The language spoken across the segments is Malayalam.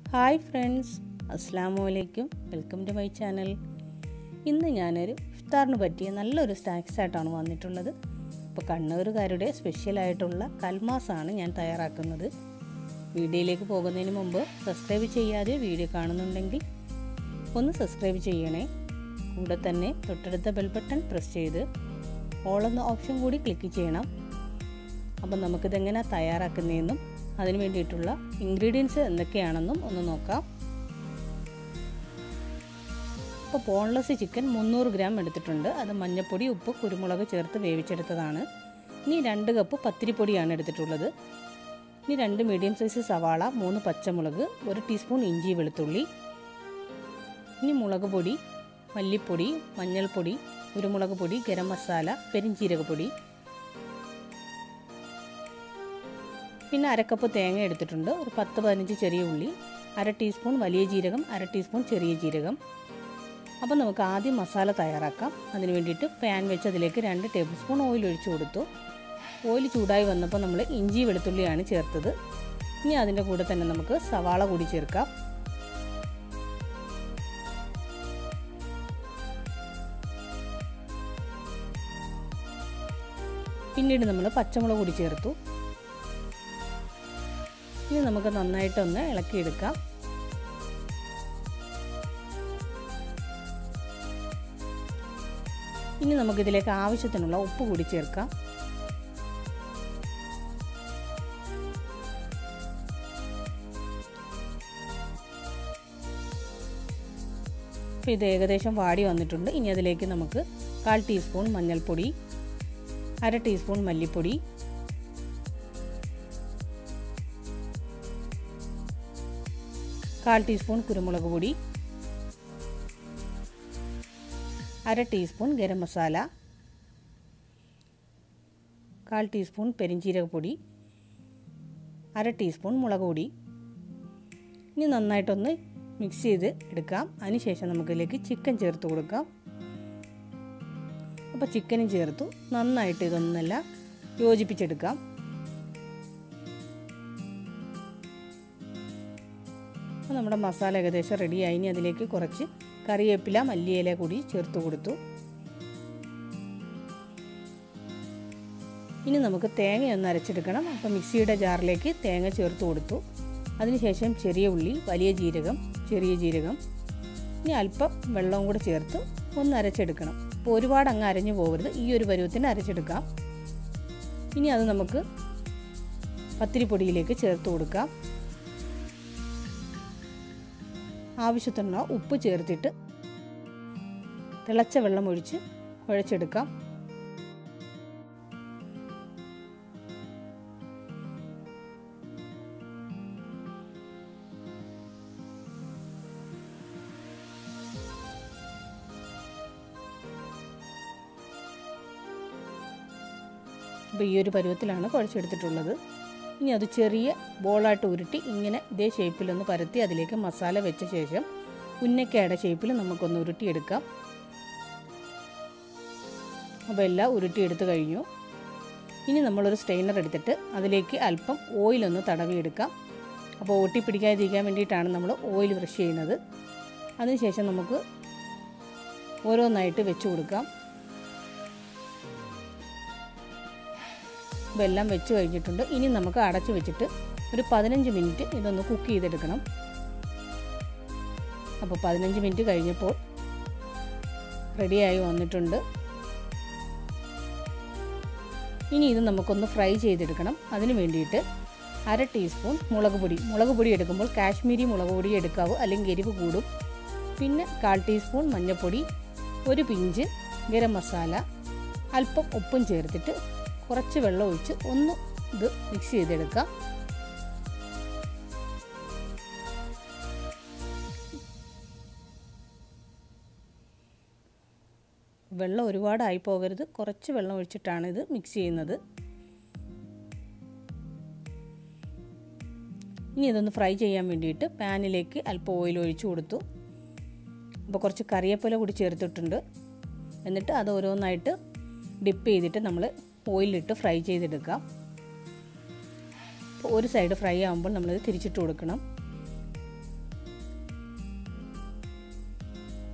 ഹായ് ഫ്രണ്ട്സ് അസ്സാം വലൈക്കും വെൽക്കം ടു മൈ ചാനൽ ഇന്ന് ഞാനൊരു ഇഫ്താറിന് പറ്റിയ നല്ലൊരു സ്നാക്സ് ആയിട്ടാണ് വന്നിട്ടുള്ളത് ഇപ്പോൾ കണ്ണൂരുകാരുടെ സ്പെഷ്യലായിട്ടുള്ള കൽമാസാണ് ഞാൻ തയ്യാറാക്കുന്നത് വീഡിയോയിലേക്ക് പോകുന്നതിന് മുമ്പ് സബ്സ്ക്രൈബ് ചെയ്യാതെ വീഡിയോ കാണുന്നുണ്ടെങ്കിൽ ഒന്ന് സബ്സ്ക്രൈബ് ചെയ്യണേ കൂടെ തന്നെ തൊട്ടടുത്ത ബെൽ ബട്ടൺ പ്രസ് ചെയ്ത് ഓൾ എന്ന ഓപ്ഷൻ കൂടി ക്ലിക്ക് ചെയ്യണം അപ്പം നമുക്കിതെങ്ങനെ തയ്യാറാക്കുന്നതെന്നും അതിന് വേണ്ടിയിട്ടുള്ള ഇൻഗ്രീഡിയൻസ് എന്തൊക്കെയാണെന്നും ഒന്ന് നോക്കാം ഇപ്പോൾ ബോൺലെസ് ചിക്കൻ മുന്നൂറ് ഗ്രാം എടുത്തിട്ടുണ്ട് അത് മഞ്ഞൾപ്പൊടി ഉപ്പ് കുരുമുളക് ചേർത്ത് വേവിച്ചെടുത്തതാണ് ഇനി രണ്ട് കപ്പ് പത്തിരിപ്പൊടിയാണ് എടുത്തിട്ടുള്ളത് ഇനി രണ്ട് മീഡിയം സൈസ് സവാള മൂന്ന് പച്ചമുളക് ഒരു ടീസ്പൂൺ ഇഞ്ചി വെളുത്തുള്ളി ഇനി മുളക് പൊടി മല്ലിപ്പൊടി മഞ്ഞൾപ്പൊടി കുരുമുളക് പൊടി ഗരം മസാല പെരിഞ്ചീരകപ്പൊടി പിന്നെ അരക്കപ്പ് തേങ്ങ എടുത്തിട്ടുണ്ട് ഒരു പത്ത് പതിനഞ്ച് ചെറിയ ഉള്ളി അര ടീസ്പൂൺ വലിയ ജീരകം അര ടീസ്പൂൺ ചെറിയ ജീരകം അപ്പം നമുക്ക് ആദ്യം മസാല തയ്യാറാക്കാം അതിന് വേണ്ടിയിട്ട് പാൻ വെച്ച് അതിലേക്ക് രണ്ട് ടേബിൾ സ്പൂൺ ഓയിൽ ഒഴിച്ചു കൊടുത്തു ഓയിൽ ചൂടായി വന്നപ്പോൾ നമ്മൾ ഇഞ്ചി വെളുത്തുള്ളിയാണ് ചേർത്തത് ഇനി അതിൻ്റെ കൂടെ തന്നെ നമുക്ക് സവാള കൂടി ചേർക്കാം പിന്നീട് നമ്മൾ പച്ചമുളക് കൂടി ചേർത്തു ഇനി നമുക്ക് നന്നായിട്ടൊന്ന് ഇളക്കിയെടുക്കാം ഇനി നമുക്കിതിലേക്ക് ആവശ്യത്തിനുള്ള ഉപ്പ് കൂടി ചേർക്കാം അപ്പോൾ ഇത് ഏകദേശം വാടി വന്നിട്ടുണ്ട് ഇനി അതിലേക്ക് നമുക്ക് കാൽ ടീസ്പൂൺ മഞ്ഞൾപ്പൊടി അര ടീസ്പൂൺ മല്ലിപ്പൊടി കാൽ ടീസ്പൂൺ കുരുമുളക് പൊടി അര ടീസ്പൂൺ ഗരം മസാല കാൽ ടീസ്പൂൺ പെരിഞ്ചീരകപ്പൊടി അര ടീസ്പൂൺ മുളക് പൊടി ഇനി നന്നായിട്ടൊന്ന് മിക്സ് ചെയ്ത് എടുക്കാം അതിനുശേഷം നമുക്കിതിലേക്ക് ചിക്കൻ ചേർത്ത് കൊടുക്കാം അപ്പോൾ ചിക്കനും ചേർത്തു നന്നായിട്ട് ഇതൊന്നെല്ലാം യോജിപ്പിച്ചെടുക്കാം അപ്പോൾ നമ്മുടെ മസാല ഏകദേശം റെഡിയായി ഇനി അതിലേക്ക് കുറച്ച് കറിവേപ്പില മല്ലിയില കൂടി ചേർത്ത് കൊടുത്തു ഇനി നമുക്ക് തേങ്ങ ഒന്ന് അരച്ചെടുക്കണം അപ്പോൾ മിക്സിയുടെ ജാറിലേക്ക് തേങ്ങ ചേർത്ത് കൊടുത്തു അതിനുശേഷം ചെറിയ ഉള്ളി വലിയ ജീരകം ചെറിയ ജീരകം ഇനി അല്പം വെള്ളവും കൂടെ ചേർത്ത് ഒന്ന് അരച്ചെടുക്കണം അപ്പോൾ ഒരുപാട് അങ്ങ് അരഞ്ഞു പോകരുത് ഈ ഒരു പരുവത്തിന് അരച്ചെടുക്കാം ഇനി അത് നമുക്ക് പത്തിരിപ്പൊടിയിലേക്ക് ചേർത്ത് കൊടുക്കാം ആവശ്യത്തിനുള്ള ഉപ്പ് ചേർത്തിട്ട് തിളച്ച വെള്ളം ഒഴിച്ച് കുഴച്ചെടുക്കാം അപ്പോൾ ഈ ഒരു പരുവത്തിലാണ് കുഴച്ചെടുത്തിട്ടുള്ളത് ഇനി അത് ചെറിയ ബോളായിട്ട് ഉരുട്ടി ഇങ്ങനെ ഇതേ ഷേപ്പിലൊന്ന് പരത്തി അതിലേക്ക് മസാല വെച്ച ശേഷം ഉന്നക്കയുടെ ഷേപ്പിൽ നമുക്കൊന്ന് ഉരുട്ടിയെടുക്കാം അപ്പോൾ എല്ലാം ഉരുട്ടിയെടുത്ത് കഴിഞ്ഞു ഇനി നമ്മളൊരു സ്റ്റെയിനർ എടുത്തിട്ട് അതിലേക്ക് അല്പം ഓയിലൊന്ന് തടവിയെടുക്കാം അപ്പോൾ ഒട്ടി പിടിക്കാതിരിക്കാൻ വേണ്ടിയിട്ടാണ് നമ്മൾ ഓയിൽ ബ്രഷ് ചെയ്യുന്നത് അതിനുശേഷം നമുക്ക് ഓരോന്നായിട്ട് വെച്ച് കൊടുക്കാം അപ്പോൾ എല്ലാം വെച്ച് കഴിഞ്ഞിട്ടുണ്ട് ഇനി നമുക്ക് അടച്ച് വെച്ചിട്ട് ഒരു പതിനഞ്ച് മിനിറ്റ് ഇതൊന്ന് കുക്ക് ചെയ്തെടുക്കണം അപ്പോൾ പതിനഞ്ച് മിനിറ്റ് കഴിഞ്ഞപ്പോൾ റെഡിയായി വന്നിട്ടുണ്ട് ഇനി ഇത് നമുക്കൊന്ന് ഫ്രൈ ചെയ്തെടുക്കണം അതിന് വേണ്ടിയിട്ട് അര ടീസ്പൂൺ മുളക് പൊടി മുളക് പൊടി എടുക്കുമ്പോൾ കാശ്മീരി മുളക് പൊടി എടുക്കാവൂ അല്ലെങ്കിൽ എരിവ് കൂടും പിന്നെ കാൽ ടീസ്പൂൺ മഞ്ഞൾപ്പൊടി ഒരു പിഞ്ച് ഗരം മസാല അല്പം ഉപ്പും ചേർത്തിട്ട് കുറച്ച് വെള്ളം ഒഴിച്ച് ഒന്ന് ഇത് മിക്സ് ചെയ്തെടുക്കാം വെള്ളം ഒരുപാടായി പോകരുത് കുറച്ച് വെള്ളം ഒഴിച്ചിട്ടാണ് ഇത് മിക്സ് ചെയ്യുന്നത് ഇനി ഇതൊന്ന് ഫ്രൈ ചെയ്യാൻ വേണ്ടിയിട്ട് പാനിലേക്ക് അല്പം ഓയിൽ ഒഴിച്ചു കൊടുത്തു അപ്പോൾ കുറച്ച് കറിവേപ്പില കൂടി ചേർത്തിട്ടുണ്ട് എന്നിട്ട് അത് ഓരോന്നായിട്ട് ഡിപ്പ് ചെയ്തിട്ട് നമ്മൾ ഓയിലിട്ട് ഫ്രൈ ചെയ്തെടുക്കാം അപ്പോൾ ഒരു സൈഡ് ഫ്രൈ ആകുമ്പോൾ നമ്മളിത് തിരിച്ചിട്ട് കൊടുക്കണം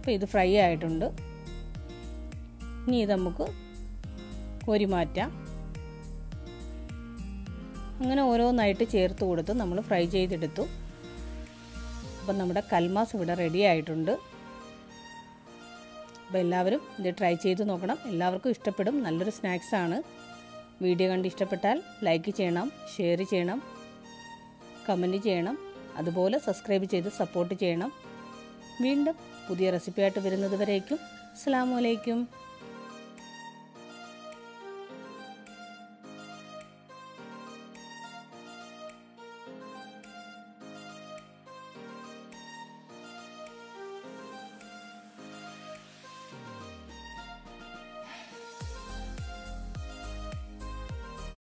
അപ്പോൾ ഇത് ഫ്രൈ ആയിട്ടുണ്ട് ഇനി ഇത് നമുക്ക് കോരി മാറ്റാം അങ്ങനെ ഓരോന്നായിട്ട് ചേർത്ത് കൊടുത്ത് നമ്മൾ ഫ്രൈ ചെയ്തെടുത്തു അപ്പം നമ്മുടെ കൽമാസ് ഇവിടെ റെഡി ആയിട്ടുണ്ട് അപ്പോൾ എല്ലാവരും ഇത് ട്രൈ ചെയ്ത് നോക്കണം എല്ലാവർക്കും ഇഷ്ടപ്പെടും നല്ലൊരു സ്നാക്സാണ് വീഡിയോ കണ്ട് ഇഷ്ടപ്പെട്ടാൽ ലൈക്ക് ചെയ്യണം ഷെയർ ചെയ്യണം കമൻറ്റ് ചെയ്യണം അതുപോലെ സബ്സ്ക്രൈബ് ചെയ്ത് സപ്പോർട്ട് ചെയ്യണം വീണ്ടും പുതിയ റെസിപ്പിയായിട്ട് വരുന്നത് വരേക്കും അസ്സാം വലൈക്കും